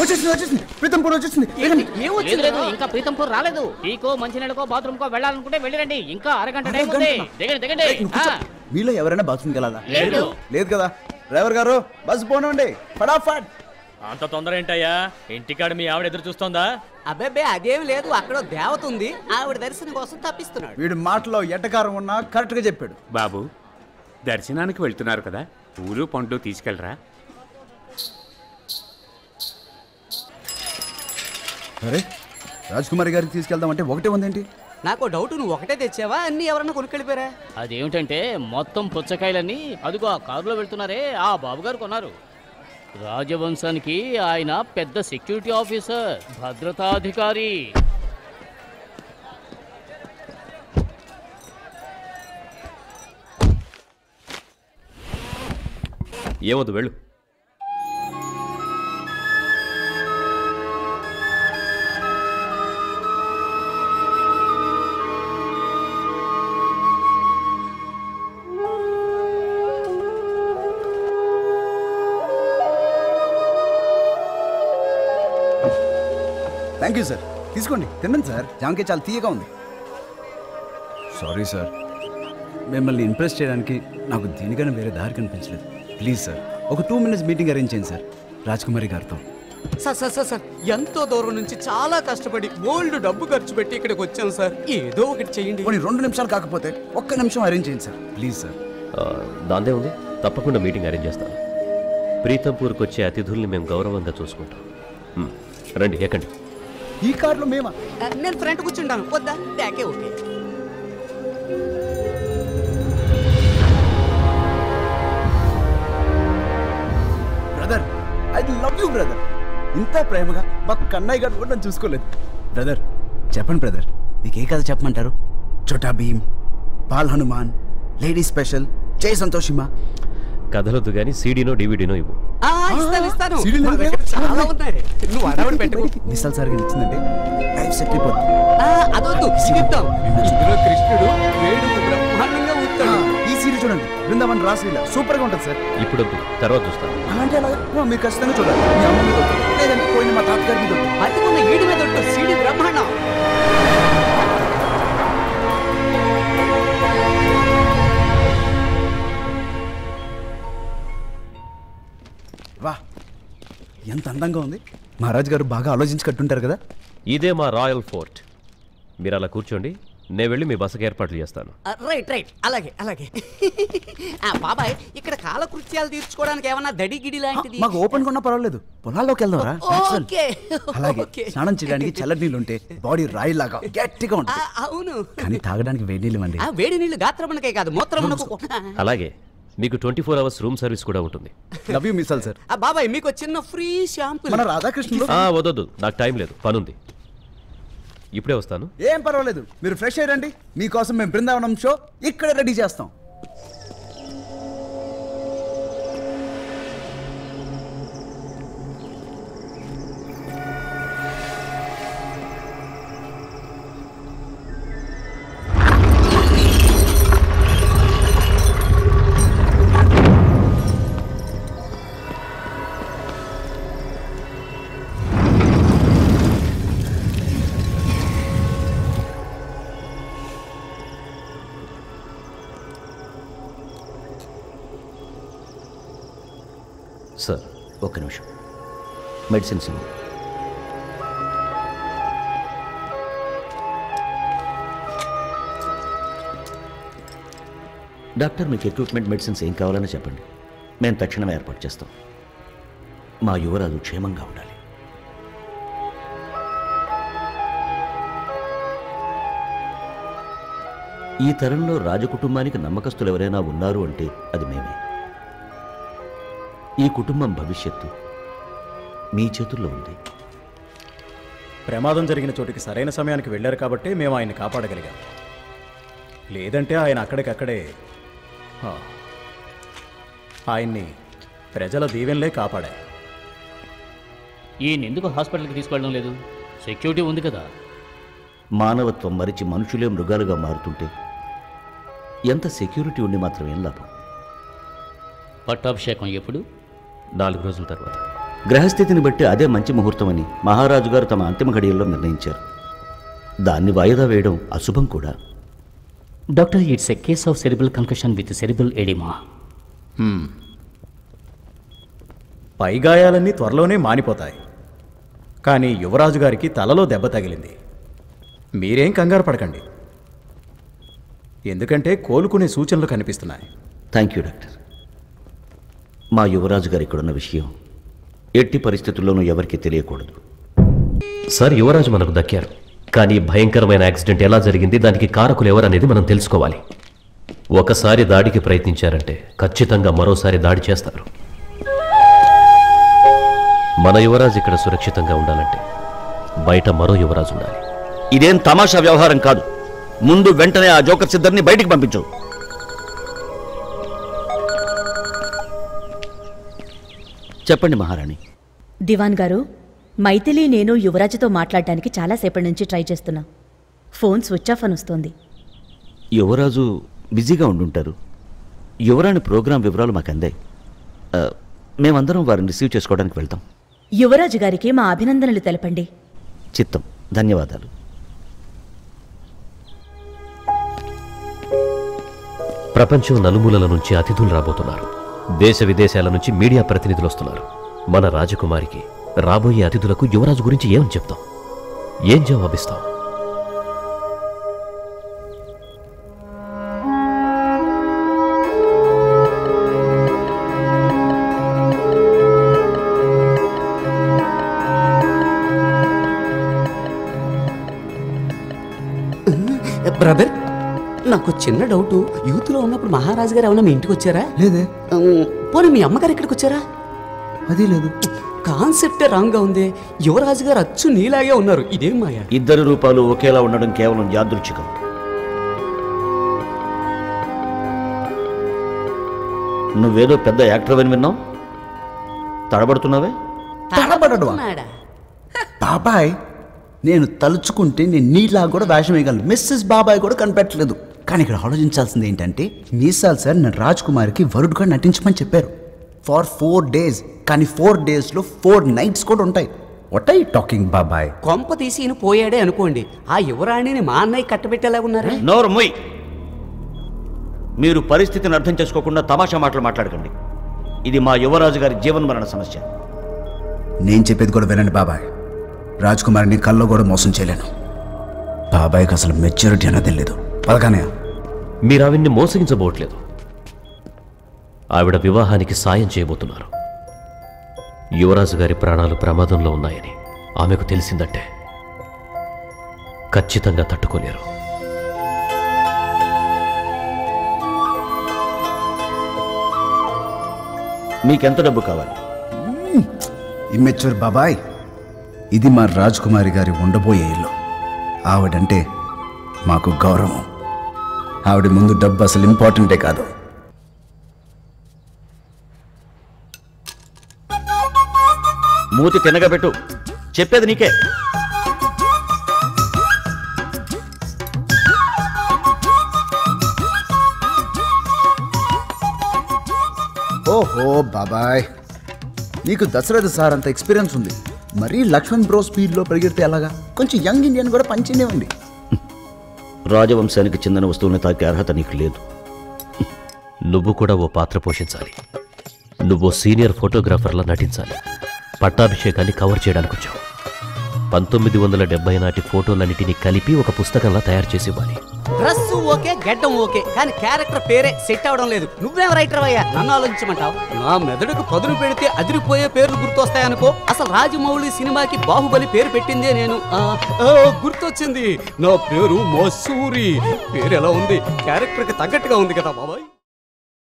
వచ్చేసింది వచ్చేసింది ప్రీతంపూర్ వచ్చేసింది వేగండి. లేదు లేదు ఇంకా ప్రీతంపూర్ రాలేదు టీకో మంచినీళ్ళకో బాత్రూమ్ కో వెళ్ళాలనుకుంటే వెళ్ళండి ఇంకా అరగంట టైం ఉంది దిగండి దిగండి ఆ, మీలో ఎవరైనా బాత్రూమ్కి వెళ్ళాలా లేదు. లేదు కదా డ్రైవర్ గారు బస్సు పోనండి ఫటాఫట్ అంత తొందర ఏంటయ్యా ఇంటికాడ మీ ఆవిడ ఎదురు చూస్తోందా అబ్బే అదేం లేదు అక్కడ దేవత ఉంది ఆవిడ దర్శనం కోసం తప్పిస్తున్నాడు వీడి మాటలో ఎట్టకారం ఉన్నా కరెక్ట్గా చెప్పాడు బాబు దర్శనానికి వెళ్తున్నారు కదా పూలు పండ్లు తీసుకెళ్ళరా అరే రాజ్కుమారి గారికి తీసుకెళ్దామంటే ఒకటే ఉందేంటి నాకు డౌట్ నువ్వు ఒకటే తెచ్చావా అన్ని ఎవరన్నా కొనుక్కెళ్ళిపోయారా అదేమిటంటే మొత్తం పుచ్చకాయలన్నీ అదిగో ఆ కారులో వెళ్తున్నారే ఆ బాబు గారు కొన్నారు రాజవంశానికి ఆయన పెద్ద సెక్యూరిటీ ఆఫీసర్ భద్రతాధికారి ఏమొద్దు వెళ్ళు థ్యాంక్ యూ సార్ తీసుకోండి తినండి సార్ జామకాయ చాలా తీయగా ఉంది సారీ సార్ మిమ్మల్ని ఇంప్రెస్ చేయడానికి నాకు దీనికన్నా వేరే దారి కనిపించలేదు ప్లీజ్ సార్ ఒక టూ మినిట్స్ మీటింగ్ అరేంజ్ చేయండి సార్ రాజ్కుమారి గారితో సార్ సార్ సార్ సార్ ఎంతో దూరం నుంచి చాలా కష్టపడి ఓల్డ్ డబ్బు ఖర్చు పెట్టి ఇక్కడికి వచ్చాం సార్ ఏదో ఒకటి చేయండి పోనీ రెండు నిమిషాలు కాకపోతే ఒక్క నిమిషం అరేంజ్ చేయండి సార్ ప్లీజ్ సార్ ఆ, దాందే ఉంది తప్పకుండా మీటింగ్ అరేంజ్ చేస్తాను ప్రీతంపూర్కి వచ్చే అతిథుల్ని మేము గౌరవంగా చూసుకుంటాం హ్మ్. రండి ఎక్కండి ఈ కార్లో మేమా ఆ, నేను ఫ్రంట్ కూర్చుంటాను వద్దా బ్యాకే okay brother I love you brother ఇంత ప్రేమగా మా కన్నయ్య గారు కూడా నన్ను చూసుకోలేదు బ్రదర్ చెప్పండి బ్రదర్ మీకు ఏ కథ చెప్పమంటారు చోటా భీమ్ బాల్ హనుమాన్ లేడీ స్పెషల్ జై సంతోషిమా కథలొద్దు కానీ సీడీనో డివిడీనో ఇవ్వు ఆ, ఇస్తాను ఇస్తాను సీరియల్ మన దగ్గర చాలా ఉన్నాయి నువ్వు అడవుడు పెట్టుకో మిస్సల్ సార్ ఇచ్చిందంటే లైఫ్ సెట్ అయిపోద్ది ఆ, అదొద్దు చెప్తాం ఇందులో కృష్ణుడు వేడుకు బ్రహ్మాండంగా ఊతాడు ఈ సీరియల్ చూడండి బృందావన్ రాశ్రీల సూపర్ గా ఉంటుంది సార్ ఇప్పుడొద్దు తర్వాత చూస్తాను అలాంటి అలాగే ఆ, మీరు ఖచ్చితంగా చూడాలి మీ అమ్మ మీద ఒట్టు. లేదంటే పోయిన మా తాతగారి మీద ఒట్టు. అది ఉన్న ఈడి మీద ఒట్టు సీడి బ్రహ్మాండం వా ఎంత అందంగా ఉంది మహారాజ్ గారు బాగా ఆలోచించి కట్టుంటారు కదా ఇదే మా రాయల్ ఫోర్ట్ మీరు అలా కూర్చోండి నేను వెళ్ళి మీ బసకి ఏర్పాట్లు చేస్తాను ఆ, రైట్ రైట్ అలాగే అలాగే ఆ, బాబాయ్ ఇక్కడ కాలకృత్యాలు తీర్చుకోవడానికి ఏమన్నా దడి గిడి లాంటిది మాకు ఓపెన్ కొన్నా పర్వాలేదు పొలాల్లోకి వెళ్దాంరా Natural. ఓకే అలాగే ఓకే. స్నానం చేయడానికి చల్లటి నీళ్ళు ఉంటే బాడీ రాయి లాగా గట్టిగా ఆ, ఉంటుంది అవును కానీ తాగడానికి వేడి నీళ్ళు అండి ఆ వేడి నీళ్లు గాత్రమునకే కాదు మూత్రమునకు అలాగే మీకు twenty four hours room service కూడా ఉంటుంది లవ్ యూ మిస్సల్ సార్ ఆ బాబాయ్ మీకు ఒక చిన్న ఫ్రీ షాంపూ మన రాధాకృష్ణులు ఆ, వద్దొద్దు నాకు టైం లేదు పనుంది ఇప్పుడే వస్తాను ఏం పర్వాలేదు మీరు ఫ్రెష్ అయ్యండి మీకోసం మేము బృందావనం షో ఇక్కడ రెడీ చేస్తాం సార్ ఒక్క నిమిషం మెడిసిన్స్ ఇవ్వు. డాక్టర్ మీకు ఎక్విప్మెంట్ మెడిసిన్స్ ఏం కావాలని చెప్పండి మేము తక్షణమే ఏర్పాటు చేస్తాం మా యువరాజు క్షేమంగా ఉండాలి ఈ తరంలో రాజకుటుంబానికి నమ్మకస్తులు ఎవరైనా ఉన్నారు అంటే అది మేమే ఈ కుటుంబం భవిష్యత్తు మీ చేతుల్లో ఉంది ప్రమాదం జరిగిన చోటికి సరైన సమయానికి వెళ్ళారు కాబట్టి మేము ఆయన్ని కాపాడగలిగాం లేదంటే ఆయన అక్కడికక్కడే హా, ఆయన్ని ప్రజల దీవెనలే కాపాడాయి ఈయన ఎందుకు హాస్పిటల్కి తీసుకెళ్ళడం లేదు సెక్యూరిటీ ఉంది కదా మానవత్వం మరిచి మనుషులే మృగాలుగా మారుతుంటే ఎంత సెక్యూరిటీ ఉండి మాత్రం ఏం లాభం పట్టాభిషేకం ఎప్పుడు నాలుగు రోజుల తర్వాత గ్రహస్థితిని బట్టి అదే మంచి ముహూర్తమని మహారాజు గారు తమ అంతిమ ఘడియల్లో నిర్ణయించారు దాన్ని వాయిదా వేయడం అశుభం కూడా doctor it's a case of cerebral concussion with cerebral oedema పై గాయాలన్నీ త్వరలోనే మానిపోతాయి కానీ యువరాజు గారికి తలలో దెబ్బ తగిలింది మీరేం కంగారు పడకండి ఎందుకంటే కోలుకునే సూచనలు కనిపిస్తున్నాయి థ్యాంక్ యూ డాక్టర్ మా యువరాజు గారు ఇక్కడున్న విషయం ఎట్టి పరిస్థితుల్లోనూ ఎవరికీ తెలియకూడదు సార్ యువరాజు మనకు దక్కారు కానీ భయంకరమైన యాక్సిడెంట్ ఎలా జరిగింది దానికి కారకులు ఎవరనేది మనం తెలుసుకోవాలి ఒకసారి దాడికి ప్రయత్నించారంటే ఖచ్చితంగా మరోసారి దాడి చేస్తారు మన యువరాజు ఇక్కడ సురక్షితంగా ఉండాలంటే బయట మరో యువరాజు ఉండాలి ఇదేం తమాషా వ్యవహారం కాదు ముందు వెంటనే ఆ జోకర్ సిద్ధర్ని బయటికి పంపించు చెప్పండి మహారాణి దివాన్ గారు మైథిలి నేను యువరాజుతో మాట్లాడడానికి చాలాసేపటి నుంచి ట్రై చేస్తున్నా ఫోన్ స్విచ్ ఆఫ్ అని వస్తోంది యువరాజు బిజీగా ఉండుంటారు యువరాణి ప్రోగ్రాం వివరాలు మాకు అందాయి ఆ, మేమందరం వారిని రిసీవ్ చేసుకోవడానికి వెళ్తాం యువరాజు గారికి మా అభినందనలు తెలపండి చిత్తం ధన్యవాదాలు ప్రపంచం నలుమూలల నుంచి అతిథులు రాబోతున్నారు దేశ విదేశాల నుంచి మీడియా ప్రతినిధులు వస్తున్నారు మన రాజకుమారికి రాబోయే అతిథులకు యువరాజు గురించి ఏమని చెప్తాం ఏం జవాబిస్తాం బ్రదర్ నాకు చిన్న డౌట్ యూత్లో ఉన్నప్పుడు మహారాజు గారు ఏమైనా మీ ఇంటికి వచ్చారా లేదే ఉమ్, పోనీ మీ అమ్మగారు ఇక్కడికి వచ్చారా అది లేదు కాన్సెప్టే రాంగ్గా ఉంది యువరాజు గారు అచ్చు నీలాగే ఉన్నారు ఇదేం మాయా ఇద్దరు రూపాలు ఒకేలా ఉండడం కేవలం యాదృచ్ఛికం నువ్వేదో పెద్ద యాక్టర్ అని విన్నావు తడబడుతున్నావే తడబడడు బాబాయ్ నేను తలుచుకుంటే నేను నీలా కూడా వేషం వేయగలను మిస్సెస్ బాబాయ్ కూడా కనిపెట్టలేదు కానీ ఇక్కడ ఆలోచించాల్సింది ఏంటంటే మీసాల్ సార్ నన్ను రాజ్ కుమార్కి వరుడుగా నటించమని చెప్పారు ఫార్ ఫోర్ డేస్ కానీ ఫోర్ డేస్లో ఫోర్ నైట్స్ కూడా ఉంటాయి వాట్ ఐ టాకింగ్ బాబాయ్ కొంప తీసి ఈయన పోయాడే అనుకోండి ఆ యువరాణిని మా అన్నయ్య కట్టబెట్టేలా ఉన్నారా నోరు మొయ్ మీరు పరిస్థితిని అర్థం చేసుకోకుండా తమాషా మాటలు మాట్లాడకండి ఇది మా యువరాజు గారి జీవన్మరణ సమస్య నేను చెప్పేది కూడా వినండి బాబాయ్ రాజ్ కుమార్ని కల్లో కూడా మోసం చేయలేను బాబాయ్కి అసలు మెచ్యూరిటీ అనేది తెలియదు పదకానే మీరు ఆవిడ్ని మోసగించబోట్లేదు ఆవిడ వివాహానికి సాయం చేయబోతున్నారు యువరాజు గారి ప్రాణాలు ప్రమాదంలో ఉన్నాయని ఆమెకు తెలిసిందంటే ఖచ్చితంగా తట్టుకోలేరు మీకెంత డబ్బు కావాలి ఇమ్మెచ్యూర్ బాబాయ్ ఇది మా రాజ్ కుమారి గారి ఉండబోయే ఇల్లు ఆవిడంటే మాకు గౌరవం ఆవిడ ముందు డబ్బు అసలు ఇంపార్టెంటే కాదు మూతి తినగబెట్టు చెప్పేది నీకే ఓహో బాబాయ్ నీకు దశరథ సార్ అంత ఎక్స్పీరియన్స్ ఉంది మరీ లక్ష్మణ్ బ్రో స్పీడ్లో పరిగెడితే ఎలాగా కొంచెం యంగ్ ఇండియన్ కూడా పంచినేవండి రాజవంశానికి చెందిన వస్తువుని తాకే అర్హత నీకు లేదు నువ్వు కూడా ఓ పాత్ర పోషించాలి నువ్వు సీనియర్ ఫోటోగ్రాఫర్లా నటించాలి పట్టాభిషేకాన్ని కవర్ చేయడానికి వచ్చావు పంతొమ్మిది వందల డెబ్బై నాటి ఫోటోలన్నిటినీ కలిపి ఒక పుస్తకంలా తయారు చేసి ఇవ్వాలి డ్రెస్ ఓకే గడ్డం ఓకే కానీ క్యారెక్టర్ పేరే సెట్ అవడం లేదు నువ్వేం రైటర్ అయ్యా నన్ను ఆలోచించమంటావు నా మెదడుకు పదును పెడితే అదిరిపోయే పేర్లు గుర్తొస్తాయనుకో అసలు రాజమౌళి సినిమాకి బాహుబలి పేరు పెట్టిందే నేను ఆ, ఆ, గుర్తొచ్చింది నా పేరు మసూరి పేరు ఎలా ఉంది క్యారెక్టర్ కి తగ్గట్టుగా ఉంది కదా బాబాయ్